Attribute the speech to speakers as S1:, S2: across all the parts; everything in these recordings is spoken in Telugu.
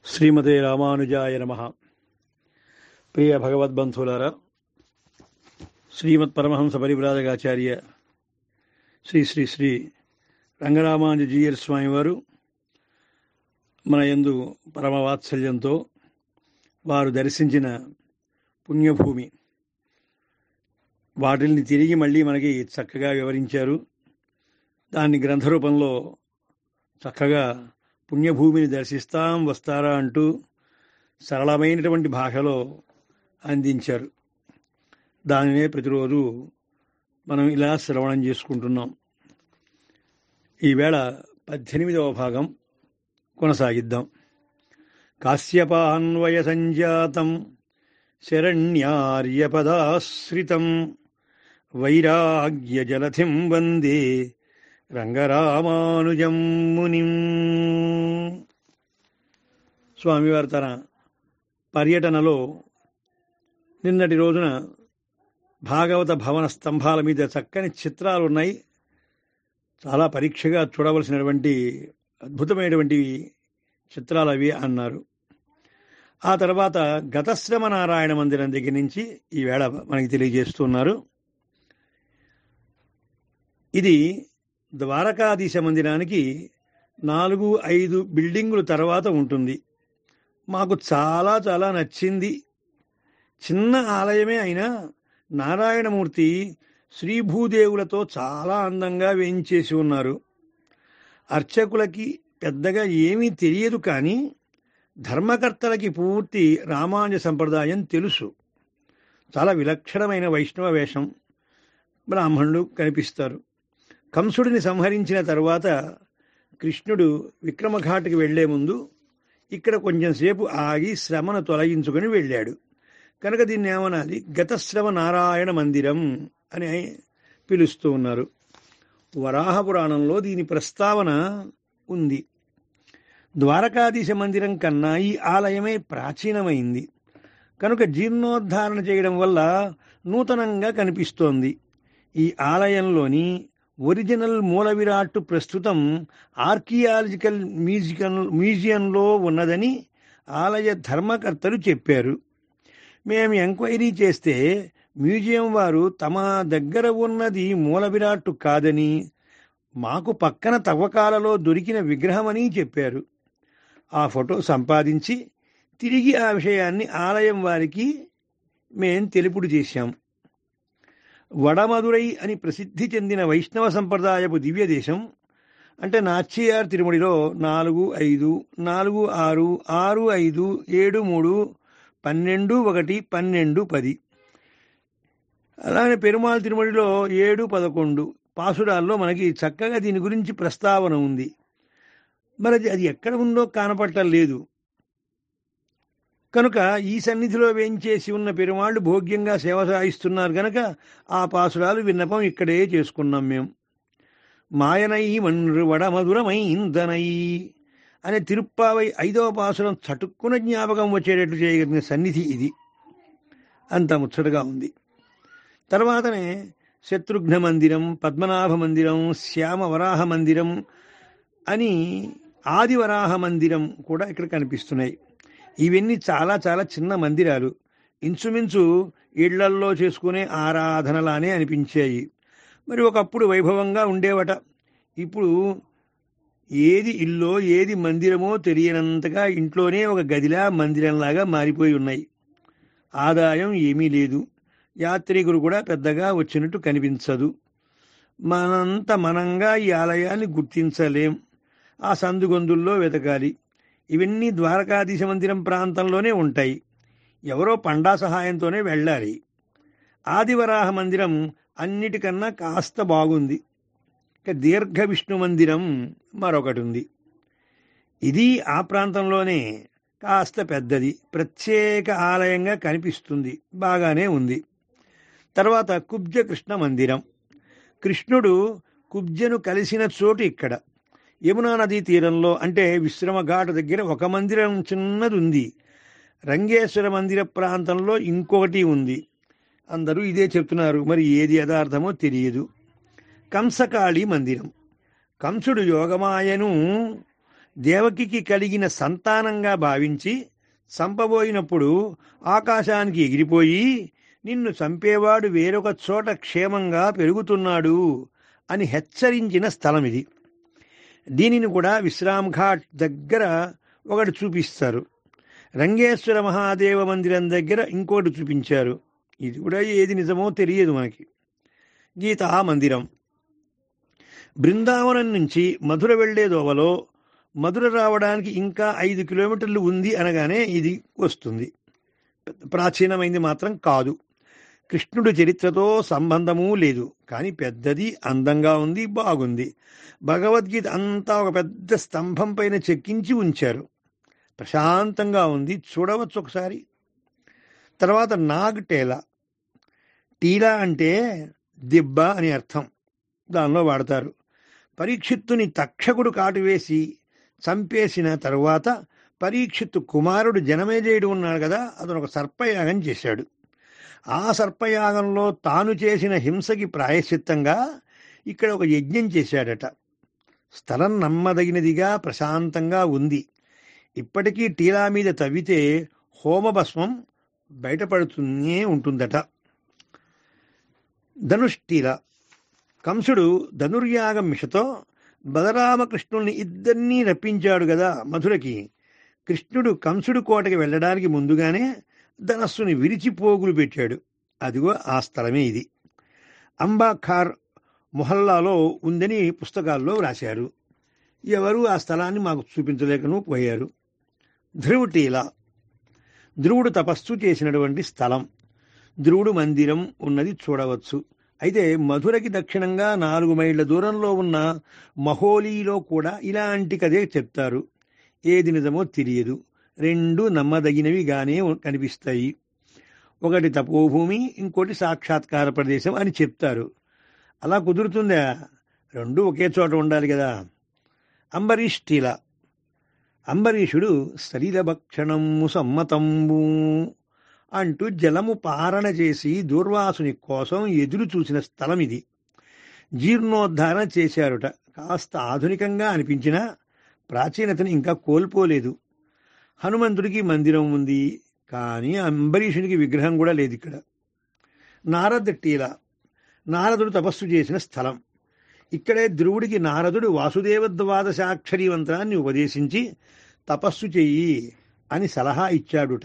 S1: శ్రీమతే రామానుజాయ నమ ప్రియ భగవద్బంధువులారా శ్రీమత్ పరమహంస పరివ్రాజకాచార్య శ్రీ శ్రీ శ్రీ రంగరామానుజీయర్ స్వామి వారు మన యందు పరమ వాత్సల్యంతో వారు దర్శించిన పుణ్యభూమి వాటిల్ని తిరిగి మళ్ళీ మనకి చక్కగా వివరించారు దాన్ని గ్రంథ రూపంలో చక్కగా పుణ్యభూమిని దర్శిస్తాం వస్తారా అంటూ సరళమైనటువంటి భాషలో అందించారు దానినే ప్రతిరోజు మనం ఇలా శ్రవణం చేసుకుంటున్నాం ఈవేళ పద్దెనిమిదవ భాగం కొనసాగిద్దాం కాశ్యపాన్వయ సంజాతం శరణ్యార్యపదాశ్రితం వైరాగ్య జలధిం వందే రంగరామానుజం మునిం స్వామివారు తన పర్యటనలో నిన్నటి రోజున భాగవత భవన స్తంభాల మీద చక్కని చిత్రాలు ఉన్నాయి చాలా పరీక్షగా చూడవలసినటువంటి అద్భుతమైనటువంటి చిత్రాలు అవి అన్నారు ఆ తర్వాత గతశ్రమ నారాయణ మందిరం దగ్గర నుంచి ఈవేళ మనకి తెలియజేస్తున్నారు ఇది ద్వారకాధీశ మందిరానికి నాలుగు ఐదు బిల్డింగుల తర్వాత ఉంటుంది మాకు చాలా చాలా నచ్చింది చిన్న ఆలయమే అయినా నారాయణమూర్తి శ్రీభూదేవులతో చాలా అందంగా వేయించేసి ఉన్నారు అర్చకులకి పెద్దగా ఏమీ తెలియదు కానీ ధర్మకర్తలకి పూర్తి రామానుజ సంప్రదాయం తెలుసు చాలా విలక్షణమైన వైష్ణవ వేషం బ్రాహ్మణులు కనిపిస్తారు కంసుడిని సంహరించిన తర్వాత కృష్ణుడు విక్రమఘాటుకి వెళ్లే ముందు ఇక్కడ కొంచెం సేపు ఆగి శ్రమను తొలగించుకొని వెళ్ళాడు కనుక దీన్ని ఏమనాలి గతశ్రమ నారాయణ మందిరం అని పిలుస్తూ ఉన్నారు వరాహ పురాణంలో దీని ప్రస్తావన ఉంది ద్వారకాధీశ మందిరం కన్నా ఈ ఆలయమే ప్రాచీనమైంది కనుక జీర్ణోద్ధారణ చేయడం వల్ల నూతనంగా కనిపిస్తోంది ఈ ఆలయంలోని ఒరిజినల్ మూల విరాట్టు ప్రస్తుతం ఆర్కియాలజికల్ మ్యూజియం మ్యూజియంలో ఉన్నదని ఆలయ ధర్మకర్తలు చెప్పారు మేము ఎంక్వైరీ చేస్తే మ్యూజియం వారు తమ దగ్గర ఉన్నది మూల విరాట్టు కాదని మాకు పక్కన తవ్వకాలలో దొరికిన విగ్రహమని చెప్పారు ఆ ఫోటో సంపాదించి తిరిగి ఆ విషయాన్ని ఆలయం వారికి మేం తెలుపుడు చేశాం వడమదురై అని ప్రసిద్ధి చెందిన వైష్ణవ సంప్రదాయపు దివ్య దేశం అంటే నాచ్యార్ తిరుమడిలో నాలుగు ఐదు నాలుగు ఆరు ఆరు ఐదు ఏడు మూడు పన్నెండు ఒకటి పన్నెండు పది అలానే పెరుమాళ్ తిరుమడిలో ఏడు పదకొండు పాసురాల్లో మనకి చక్కగా దీని గురించి ప్రస్తావన ఉంది మరి అది ఎక్కడ ఉందో కానపట్టం లేదు కనుక ఈ సన్నిధిలో వేయించేసి ఉన్న పెరుమాళ్ళు భోగ్యంగా సేవ సాగిస్తున్నారు గనక ఆ పాసురాలు విన్నపం ఇక్కడే చేసుకున్నాం మేము మాయనై మన్రు వడమధురమై ఇందనై అనే తిరుప్పావై ఐదవ పాసురం చటుక్కున జ్ఞాపకం వచ్చేటట్లు చేయగలిగిన సన్నిధి ఇది అంత ముచ్చటగా ఉంది తర్వాతనే శత్రుఘ్న మందిరం పద్మనాభ మందిరం శ్యామ వరాహ మందిరం అని ఆదివరాహ మందిరం కూడా ఇక్కడ కనిపిస్తున్నాయి ఇవన్నీ చాలా చాలా చిన్న మందిరాలు ఇంచుమించు ఇళ్లల్లో చేసుకునే ఆరాధనలానే అనిపించాయి మరి ఒకప్పుడు వైభవంగా ఉండేవట ఇప్పుడు ఏది ఇల్లో ఏది మందిరమో తెలియనంతగా ఇంట్లోనే ఒక గదిలా మందిరంలాగా మారిపోయి ఉన్నాయి ఆదాయం ఏమీ లేదు యాత్రికులు కూడా పెద్దగా వచ్చినట్టు కనిపించదు మనంత మనంగా ఈ ఆలయాన్ని గుర్తించలేం ఆ సందుగొందుల్లో వెతకాలి ఇవన్నీ ద్వారకాధీశ మందిరం ప్రాంతంలోనే ఉంటాయి ఎవరో పండా సహాయంతోనే వెళ్ళాలి ఆదివరాహ మందిరం అన్నిటికన్నా కాస్త బాగుంది ఇక దీర్ఘ విష్ణు మందిరం మరొకటి ఉంది ఇది ఆ ప్రాంతంలోనే కాస్త పెద్దది ప్రత్యేక ఆలయంగా కనిపిస్తుంది బాగానే ఉంది తర్వాత కుబ్జ కృష్ణ మందిరం కృష్ణుడు కుబ్జను కలిసిన చోటు ఇక్కడ యమునా నదీ తీరంలో అంటే విశ్రమ ఘాట్ దగ్గర ఒక మందిరం చిన్నది ఉంది రంగేశ్వర మందిర ప్రాంతంలో ఇంకొకటి ఉంది అందరూ ఇదే చెప్తున్నారు మరి ఏది యథార్థమో తెలియదు కంసకాళి మందిరం కంసుడు యోగమాయను దేవకికి కలిగిన సంతానంగా భావించి చంపబోయినప్పుడు ఆకాశానికి ఎగిరిపోయి నిన్ను చంపేవాడు వేరొక చోట క్షేమంగా పెరుగుతున్నాడు అని హెచ్చరించిన స్థలం ఇది దీనిని కూడా విశ్రామ్ ఘాట్ దగ్గర ఒకటి చూపిస్తారు రంగేశ్వర మహాదేవ మందిరం దగ్గర ఇంకోటి చూపించారు ఇది కూడా ఏది నిజమో తెలియదు మనకి గీతా మందిరం బృందావనం నుంచి మధుర వెళ్లే దోవలో మధుర రావడానికి ఇంకా ఐదు కిలోమీటర్లు ఉంది అనగానే ఇది వస్తుంది ప్రాచీనమైంది మాత్రం కాదు కృష్ణుడి చరిత్రతో సంబంధమూ లేదు కానీ పెద్దది అందంగా ఉంది బాగుంది భగవద్గీత అంతా ఒక పెద్ద స్తంభం పైన చెక్కించి ఉంచారు ప్రశాంతంగా ఉంది చూడవచ్చు ఒకసారి తర్వాత నాగ్ టేలా టీలా అంటే దిబ్బ అని అర్థం దానిలో వాడతారు పరీక్షిత్తుని తక్షకుడు కాటువేసి చంపేసిన తరువాత పరీక్షిత్తు కుమారుడు జనమేజయుడు ఉన్నాడు కదా అతను ఒక సర్పయాగం చేశాడు ఆ సర్పయాగంలో తాను చేసిన హింసకి ప్రాయశ్చిత్తంగా ఇక్కడ ఒక యజ్ఞం చేశాడట స్థలం నమ్మదగినదిగా ప్రశాంతంగా ఉంది ఇప్పటికీ టీలా మీద తవ్వితే హోమభస్మం బయటపడుతూనే ఉంటుందట ధనుష్టీల కంసుడు ధనుర్యాగం మిషతో బలరామకృష్ణుల్ని ఇద్దరినీ రప్పించాడు కదా మధురకి కృష్ణుడు కంసుడు కోటకి వెళ్ళడానికి ముందుగానే ధనస్సుని విరిచి పోగులు పెట్టాడు అదిగో ఆ స్థలమే ఇది అంబాఖార్ మొహల్లాలో ఉందని పుస్తకాల్లో వ్రాశారు ఎవరు ఆ స్థలాన్ని మాకు చూపించలేకను పోయారు ధ్రువుటీల ధ్రువుడు తపస్సు చేసినటువంటి స్థలం ధ్రువుడు మందిరం ఉన్నది చూడవచ్చు అయితే మధురకి దక్షిణంగా నాలుగు మైళ్ళ దూరంలో ఉన్న మహోలీలో కూడా ఇలాంటి కథే చెప్తారు ఏది నిజమో తెలియదు రెండు నమ్మదగినవిగానే కనిపిస్తాయి ఒకటి తపోభూమి ఇంకోటి సాక్షాత్కార ప్రదేశం అని చెప్తారు అలా కుదురుతుందా రెండు ఒకే చోట ఉండాలి కదా అంబరీష్ టీల అంబరీషుడు శరీరభక్షణము సమ్మతంబు అంటూ జలము పారణ చేసి దూర్వాసుని కోసం ఎదురు చూసిన స్థలం ఇది జీర్ణోద్ధారణ చేశారుట కాస్త ఆధునికంగా అనిపించినా ప్రాచీనతను ఇంకా కోల్పోలేదు హనుమంతుడికి మందిరం ఉంది కానీ అంబరీషునికి విగ్రహం కూడా లేదు ఇక్కడ నారద టీల నారదుడు తపస్సు చేసిన స్థలం ఇక్కడే ధ్రువుడికి నారదుడు వాసుదేవ ద్వాదశాక్షరి మంత్రాన్ని ఉపదేశించి తపస్సు చెయ్యి అని సలహా ఇచ్చాడుట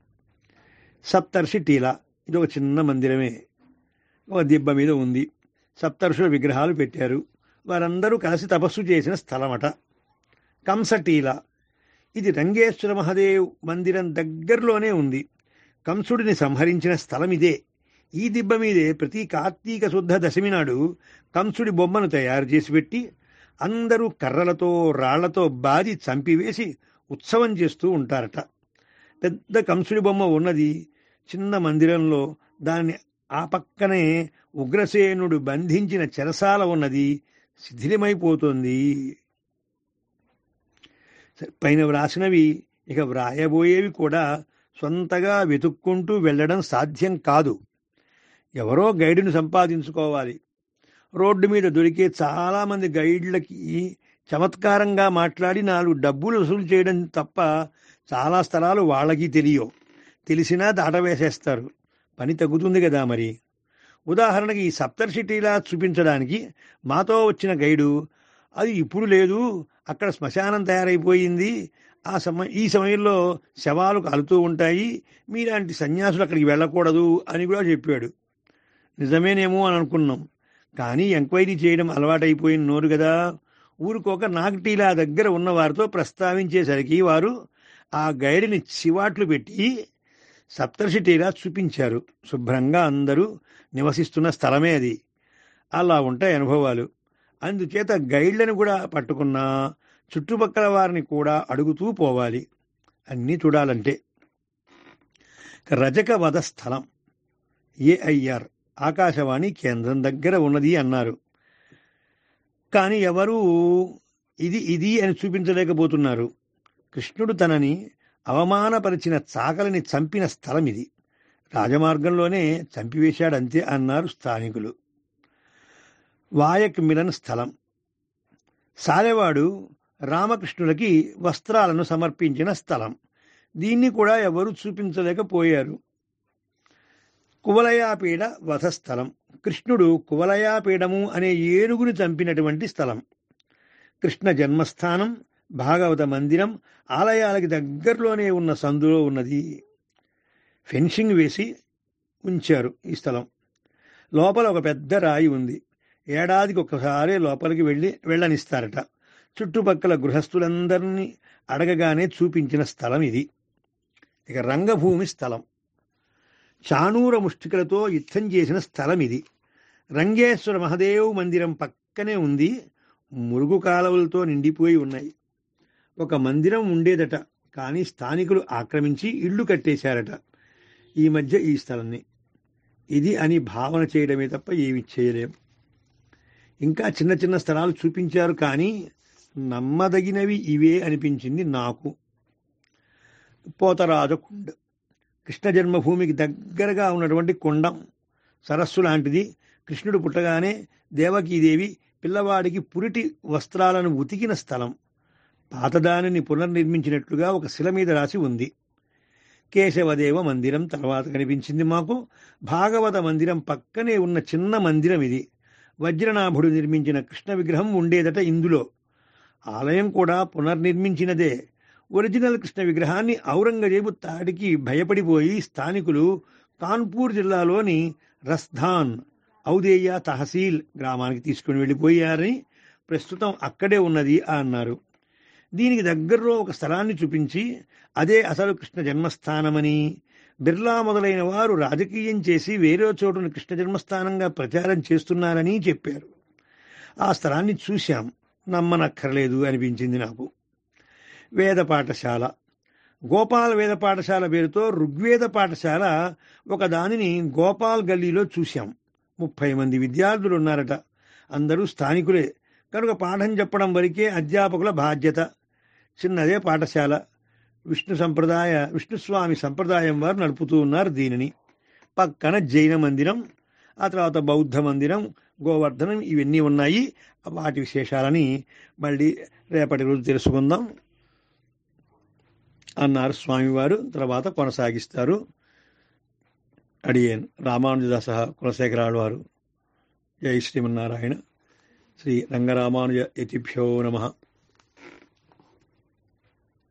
S1: సప్తర్షి టీల ఇది ఒక చిన్న మందిరమే ఒక దిబ్బ మీద ఉంది సప్తర్షుల విగ్రహాలు పెట్టారు వారందరూ కలిసి తపస్సు చేసిన స్థలమట కంసటీల ఇది రంగేశ్వర మహాదేవ్ మందిరం దగ్గరలోనే ఉంది కంసుడిని సంహరించిన స్థలం ఇదే ఈ దిబ్బ మీదే ప్రతి కార్తీక శుద్ధ దశమి నాడు కంసుడి బొమ్మను తయారు చేసి పెట్టి అందరూ కర్రలతో రాళ్లతో బాది చంపివేసి ఉత్సవం చేస్తూ ఉంటారట పెద్ద కంసుడి బొమ్మ ఉన్నది చిన్న మందిరంలో దాన్ని ఆ పక్కనే ఉగ్రసేనుడు బంధించిన చెరసాల ఉన్నది శిథిలమైపోతుంది పైన వ్రాసినవి ఇక వ్రాయబోయేవి కూడా సొంతగా వెతుక్కుంటూ వెళ్ళడం సాధ్యం కాదు ఎవరో గైడును సంపాదించుకోవాలి రోడ్డు మీద దొరికే చాలామంది గైడ్లకి చమత్కారంగా మాట్లాడి నాలుగు డబ్బులు వసూలు చేయడం తప్ప చాలా స్థలాలు వాళ్ళకి తెలియవు తెలిసినా దాటవేసేస్తారు పని తగ్గుతుంది కదా మరి ఉదాహరణకి ఈ సప్తర్షిటీలా చూపించడానికి మాతో వచ్చిన గైడు అది ఇప్పుడు లేదు అక్కడ శ్మశానం తయారైపోయింది ఆ సమ ఈ సమయంలో శవాలు కాలుతూ ఉంటాయి మీలాంటి సన్యాసులు అక్కడికి వెళ్ళకూడదు అని కూడా చెప్పాడు నిజమేనేమో అని అనుకున్నాం కానీ ఎంక్వైరీ చేయడం అలవాటైపోయిన నోరు కదా ఊరుకోక నాగటీలా దగ్గర ఉన్న వారితో ప్రస్తావించేసరికి వారు ఆ గైడ్ని చివాట్లు పెట్టి సప్తర్షిటీలా చూపించారు శుభ్రంగా అందరూ నివసిస్తున్న స్థలమే అది అలా ఉంటాయి అనుభవాలు అందుచేత గైడ్లను కూడా పట్టుకున్నా చుట్టుపక్కల వారిని కూడా అడుగుతూ పోవాలి అన్నీ చూడాలంటే రజక వధ స్థలం ఏఐఆర్ ఆకాశవాణి కేంద్రం దగ్గర ఉన్నది అన్నారు కానీ ఎవరు ఇది ఇది అని చూపించలేకపోతున్నారు కృష్ణుడు తనని అవమానపరిచిన చాకలిని చంపిన స్థలం ఇది రాజమార్గంలోనే చంపివేశాడంతే అన్నారు స్థానికులు వాయక్ మిలన్ స్థలం సాలెవాడు రామకృష్ణులకి వస్త్రాలను సమర్పించిన స్థలం దీన్ని కూడా ఎవరు చూపించలేకపోయారు కువలయాపీడ వధస్థలం కృష్ణుడు కువలయాపీడము అనే ఏనుగుని చంపినటువంటి స్థలం కృష్ణ జన్మస్థానం భాగవత మందిరం ఆలయాలకి దగ్గరలోనే ఉన్న సందులో ఉన్నది ఫెన్సింగ్ వేసి ఉంచారు ఈ స్థలం లోపల ఒక పెద్ద రాయి ఉంది ఏడాదికి ఒక్కసారి లోపలికి వెళ్ళి వెళ్ళనిస్తారట చుట్టుపక్కల గృహస్థులందరినీ అడగగానే చూపించిన స్థలం ఇది ఇక రంగభూమి స్థలం చాణూర ముష్టికలతో యుద్ధం చేసిన స్థలం ఇది రంగేశ్వర మహదేవ్ మందిరం పక్కనే ఉంది మురుగు కాలువలతో నిండిపోయి ఉన్నాయి ఒక మందిరం ఉండేదట కానీ స్థానికులు ఆక్రమించి ఇళ్ళు కట్టేశారట ఈ మధ్య ఈ స్థలాన్ని ఇది అని భావన చేయడమే తప్ప ఏమి చేయలేం ఇంకా చిన్న చిన్న స్థలాలు చూపించారు కానీ నమ్మదగినవి ఇవే అనిపించింది నాకు పోతరాజకుండ కృష్ణ జన్మభూమికి దగ్గరగా ఉన్నటువంటి కొండం సరస్సు లాంటిది కృష్ణుడు పుట్టగానే దేవకీదేవి పిల్లవాడికి పురిటి వస్త్రాలను ఉతికిన స్థలం పాతదానిని పునర్నిర్మించినట్లుగా ఒక శిల మీద రాసి ఉంది కేశవదేవ మందిరం తర్వాత కనిపించింది మాకు భాగవత మందిరం పక్కనే ఉన్న చిన్న మందిరం ఇది వజ్రనాభుడు నిర్మించిన కృష్ణ విగ్రహం ఉండేదట ఇందులో ఆలయం కూడా పునర్నిర్మించినదే ఒరిజినల్ కృష్ణ విగ్రహాన్ని ఔరంగజేబు తాడికి భయపడిపోయి స్థానికులు కాన్పూర్ జిల్లాలోని రస్ధాన్ ఔదేయ తహసీల్ గ్రామానికి తీసుకుని వెళ్ళిపోయారని ప్రస్తుతం అక్కడే ఉన్నది అన్నారు దీనికి దగ్గరలో ఒక స్థలాన్ని చూపించి అదే అసలు కృష్ణ జన్మస్థానమని బిర్లా మొదలైన వారు రాజకీయం చేసి వేరే చోటును కృష్ణ జన్మస్థానంగా ప్రచారం చేస్తున్నారని చెప్పారు ఆ స్థలాన్ని చూశాం నమ్మనక్కర్లేదు అనిపించింది నాకు వేద పాఠశాల గోపాల్ వేద పాఠశాల పేరుతో ఋగ్వేద పాఠశాల ఒక దానిని గోపాల్ గల్లీలో చూశాం ముప్పై మంది విద్యార్థులు ఉన్నారట అందరూ స్థానికులే కనుక పాఠం చెప్పడం వరకే అధ్యాపకుల బాధ్యత చిన్నదే పాఠశాల విష్ణు సంప్రదాయ విష్ణుస్వామి సంప్రదాయం వారు నడుపుతూ ఉన్నారు దీనిని పక్కన జైన మందిరం ఆ తర్వాత బౌద్ధ మందిరం గోవర్ధనం ఇవన్నీ ఉన్నాయి వాటి విశేషాలని మళ్ళీ రేపటి రోజు తెలుసుకుందాం అన్నారు స్వామివారు తర్వాత కొనసాగిస్తారు అడియన్ రామానుజదాస కులశేఖరాడు వారు జై శ్రీమన్నారాయణ శ్రీ రంగరామానుజ యతిభ్యో నమ